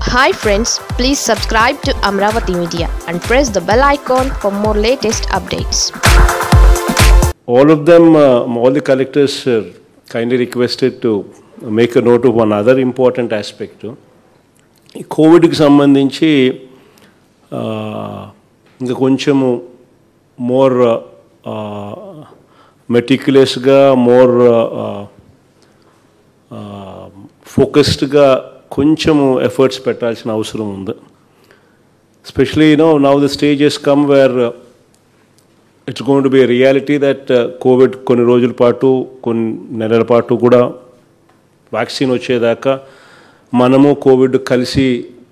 Hi friends please subscribe to Amaravati media and press the bell icon for more latest updates all of them, uh, all the collectors uh, kindly requested to make a note of one other important aspect. ఈ కోవిడ్కి సంబంధించి ఆ, ఇంకా కొంచెము more మెటిక్యులస్గా more ఫోకస్డ్గా కొంచెము efforts పెట్టాల్సిన అవసరం ఉంది specially you know now the stages come where it's going to be reality that Covid కొన్ని రోజుల పాటు కొన్ని నెలల పాటు కూడా వ్యాక్సిన్ వచ్చేదాకా మనము కోవిడ్ కలిసి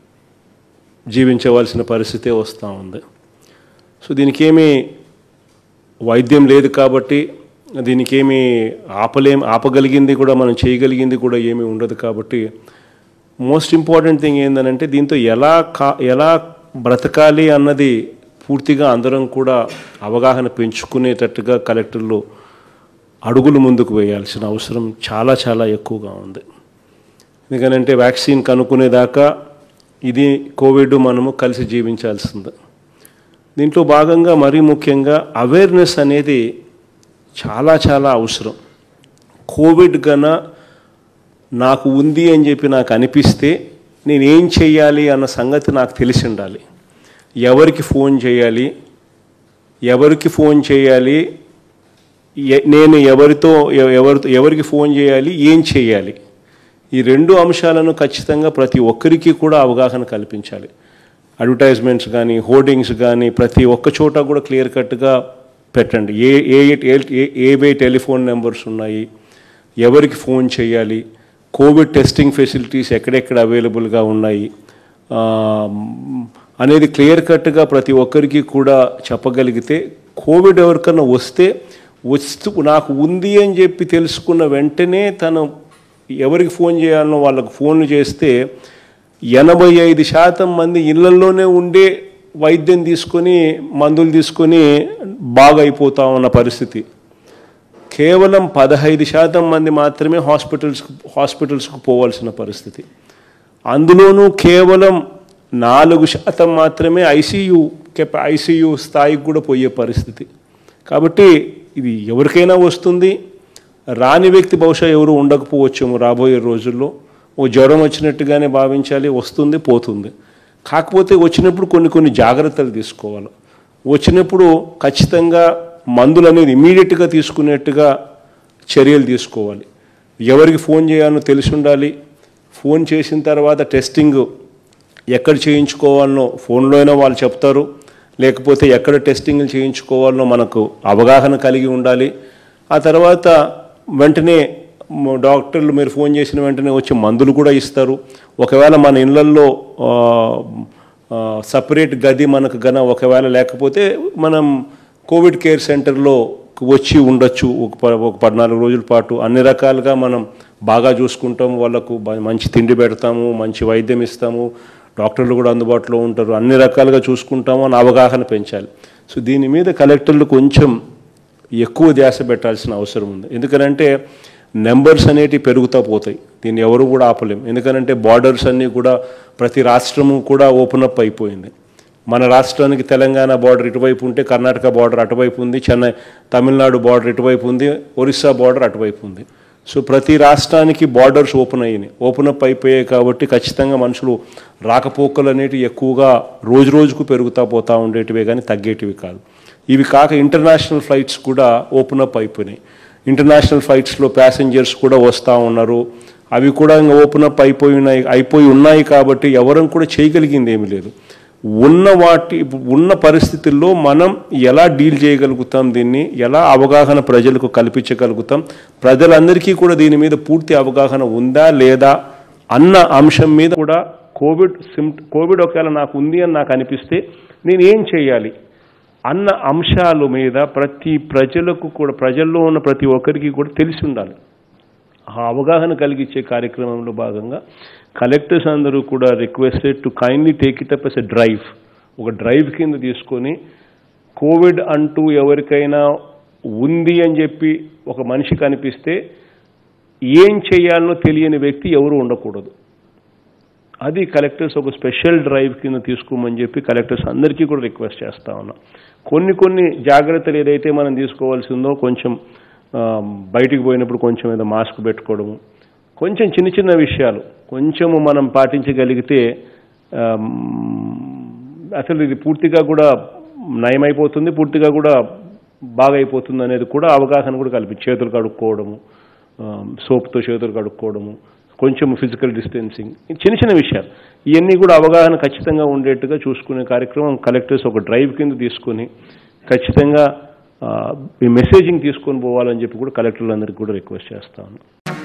జీవించవలసిన పరిస్థితే వస్తూ ఉంది సో దీనికి ఏమీ వైద్యం లేదు కాబట్టి దీనికి ఏమీ ఆపలేం ఆపగలిగింది కూడా మనం చేయగలిగింది కూడా ఏమీ ఉండదు కాబట్టి మోస్ట్ ఇంపార్టెంట్ థింగ్ ఏంటంటే దీంతో ఎలా కా ఎలా బ్రతకాలి అన్నది పూర్తిగా అందరం కూడా అవగాహన పెంచుకునేటట్టుగా కలెక్టర్లు అడుగులు ముందుకు వేయాల్సిన అవసరం చాలా చాలా ఎక్కువగా ఉంది ఎందుకనంటే వ్యాక్సిన్ కనుక్కునేదాకా ఇది కోవిడ్ మనము కలిసి జీవించాల్సింది దీంట్లో భాగంగా మరీ ముఖ్యంగా అవేర్నెస్ అనేది చాలా చాలా అవసరం కోవిడ్ గన నాకు ఉంది అని చెప్పి నాకు అనిపిస్తే నేను ఏం చేయాలి అన్న సంగతి నాకు తెలిసి ఉండాలి ఎవరికి ఫోన్ చేయాలి ఎవరికి ఫోన్ చేయాలి ఎ- నేను ఎవరితో ఎ- ఎవరితో ఎవరికి ఫోన్ చేయాలి ఏం చేయాలి ఈ రెండు అంశాలను ఖచ్చితంగా ప్రతి ఒక్కరికి కూడా అవగాహన కల్పించాలి అడ్వర్టైజ్మెంట్స్ కానీ హోర్డింగ్స్ కానీ ప్రతి ఒక్క చోట కూడా క్లియర్ కట్గా పెట్టండి ఏ ఏ ఏ- ఏవే టెలిఫోన్ నెంబర్స్ ఉన్నాయి ఎవరికి ఫోన్ చేయాలి కోవిడ్ టెస్టింగ్ ఫెసిలిటీస్ ఎక్కడెక్కడ అవైలబుల్గా ఉన్నాయి ఆ, అనేది క్లియర్ కట్గా ప్రతి ఒక్కరికి కూడా చెప్పగలిగితే కోవిడ్ ఎవరికన్నా వస్తే వస్తూ నాకు ఉంది అని చెప్పి తెలుసుకున్న వెంటనే తను ఎవరికి ఫోన్ చేయాలనో వాళ్ళకు ఫోన్లు చేస్తే ఎనభై ఐదు శాతం మంది ఇళ్లలోనే ఉండే వైద్యం తీసుకొని మందులు తీసుకొని బాగా అయిపోతా ఉన్న పరిస్థితి కేవలం పదహైదు శాతం మంది మాత్రమే హాస్పిటల్స్కి హాస్పిటల్స్కు పోవాల్సిన పరిస్థితి అందులోనూ కేవలం నాలుగు శాతం మాత్రమే ఐసీయూ కెప ఐసీయూ స్థాయికి కూడా పోయే పరిస్థితి కాబట్టి ఇది ఎవరికైనా వస్తుంది రాని వ్యక్తి బహుశా ఎవరు ఉండకపోవచ్చేమో రాబోయే రోజుల్లో ఓ జ్వరం వచ్చినట్టుగానే భావించాలి వస్తుంది పోతుంది కాకపోతే వచ్చినప్పుడు కొన్ని కొన్ని జాగ్రత్తలు తీసుకోవాలి వచ్చినప్పుడు ఖచ్చితంగా మందులు అనేది ఇమీడియట్గా తీసుకునేట్టుగా చర్యలు తీసుకోవాలి ఎవరికి ఫోన్ చేయాలో తెలిసి ఉండాలి ఫోన్ చేసిన తర్వాత టెస్టింగ్ ఎక్కడ చేయించుకోవాలనో ఫోన్లో అయినా వాళ్ళు చెప్తారు లేకపోతే ఎక్కడ టెస్టింగ్లు చేయించుకోవాలనో మనకు అవగాహన కలిగి ఉండాలి ఆ తర్వాత వెంటనే మ- డాక్టర్లు మీరు ఫోన్ చేసిన వెంటనే వచ్చి మందులు కూడా ఇస్తారు ఒకవేళ మన ఇళ్ళల్లో సపరేట్ గది మనకు గన ఒకవేళ లేకపోతే మనం కోవిడ్ కేర్ సెంటర్లో వచ్చి ఉండొచ్చు ఒక ప- ఒక పద్నాలుగు రోజుల పాటు అన్ని రకాలుగా మనం బాగా చూసుకుంటాము వాళ్ళకు బ- మంచి తిండి పెడతాము మంచి వైద్యం ఇస్తాము డాక్టర్లు కూడా అందుబాటులో ఉంటారు అన్ని రకాలుగా చూసుకుంటాము అని అవగాహన పెంచాలి సో దీని మీద కలెక్టర్లు కొంచెం ఎక్కువ ధ్యాస పెట్టాల్సిన అవసరం ఉంది ఎందుకనంటే నెంబర్స్ అనేటివి పెరుగుతూ పోతాయి దీన్ని ఎవరు కూడా ఆపలేం ఎందుకనంటే బార్డర్స్ అన్నీ కూడా ప్రతి రాష్ట్రము కూడా ఓపెన్ అప్ అయిపోయింది మన రాష్ట్రానికి తెలంగాణ బార్డర్ ఇటువైపు ఉంటే కర్ణాటక బార్డర్ అటువైపు ఉంది చెన్నై తమిళనాడు బార్డర్ ఇటువైపు ఉంది ఒరిస్సా బార్డర్ అటువైపు ఉంది సో ప్రతి రాష్ట్రానికి బార్డర్స్ ఓపెన్ అయ్యినాయి ఓపెన్ అప్ అయిపోయాయి కాబట్టి ఖచ్చితంగా మనుషులు రాకపోకలు అనేటివి ఎక్కువగా రోజు రోజుకు పెరుగుతూ పోతూ ఉండేటివే కానీ తగ్గేటివి కాదు ఇవి కాక ఇంటర్నేషనల్ ఫ్లైట్స్ కూడా ఓపెన్ అప్ అయిపోయినాయి ఇంటర్నేషనల్ ఫ్లైట్స్లో ప్యాసింజర్స్ కూడా వస్తూ ఉన్నారు అవి కూడా ఇంకా ఓపెన్ అప్ అయిపోయి ఉన్నాయి అయిపోయి ఉన్నాయి కాబట్టి ఎవరం కూడా చేయగలిగింది ఏమీ లేదు ఉన్న వాటి ఉన్న పరిస్థితుల్లో మనం ఎలా డీల్ చేయగలుగుతాం దీన్ని ఎలా అవగాహన ప్రజలకు కల్పించగలుగుతాం ప్రజలందరికీ కూడా దీని మీద పూర్తి అవగాహన ఉందా లేదా అన్న అంశం మీద కూడా కోవిడ్ సిమ్ కోవిడ్ ఒకవేళ నాకు ఉంది అని నాకు అనిపిస్తే నేను ఏం చేయాలి అన్న అంశాల మీద ప్రతి ప్రజలకు కూడా ప్రజల్లో ఉన్న ప్రతి ఒక్కరికి కూడా తెలిసి ఉండాలి ఆ అవగాహన కలిగించే కార్యక్రమంలో భాగంగా కలెక్టర్స్ అందరూ కూడా requested to kindly take it up as a drive ఒక డ్రైవ్ కింద తీసుకొని కోవిడ్ అంటూ ఎవరికైనా ఉంది అని చెప్పి ఒక మనిషికి అనిపిస్తే ఏం చేయాలనో తెలియని వ్యక్తి ఎవరు ఉండకూడదు అది కలెక్టర్స్ ఒక స్పెషల్ డ్రైవ్ కింద తీసుకోమని చెప్పి కలెక్టర్స్ అందరికీ కూడా రిక్వెస్ట్ చేస్తా ఉన్నాం కొన్ని కొన్ని జాగ్రత్తలు ఏదైతే మనం తీసుకోవాల్సిందో కొంచెం ఆ, బయటికి పోయినప్పుడు కొంచెం ఏదో మాస్క్ పెట్టుకోవడము కొంచెం చిన్న చిన్న విషయాలు కొంచెము మనం పాటించగలిగితే ఆ, అసలు ఇది పూర్తిగా కూడా నయమైపోతుంది పూర్తిగా కూడా బాగా అయిపోతుంది అనేది కూడా అవగాహన కూడా కల్పి చేతులు కడుక్కోవడము సోప్తో చేతులు కడుక్కోవడము కొంచెం ఫిజికల్ డిస్టెన్సింగ్ చిన్న చిన్న విషయాలు ఇవన్నీ కూడా అవగాహన ఖచ్చితంగా ఉండేట్టుగా చూసుకునే కార్యక్రమం కలెక్టర్స్ ఒక డ్రైవ్ కింద తీసుకొని ఖచ్చితంగా ఆ, ఈ మెసేజింగ్ తీసుకొని పోవాలని చెప్పి కూడా కలెక్టర్లందరికీ కూడా రిక్వెస్ట్ చేస్తాను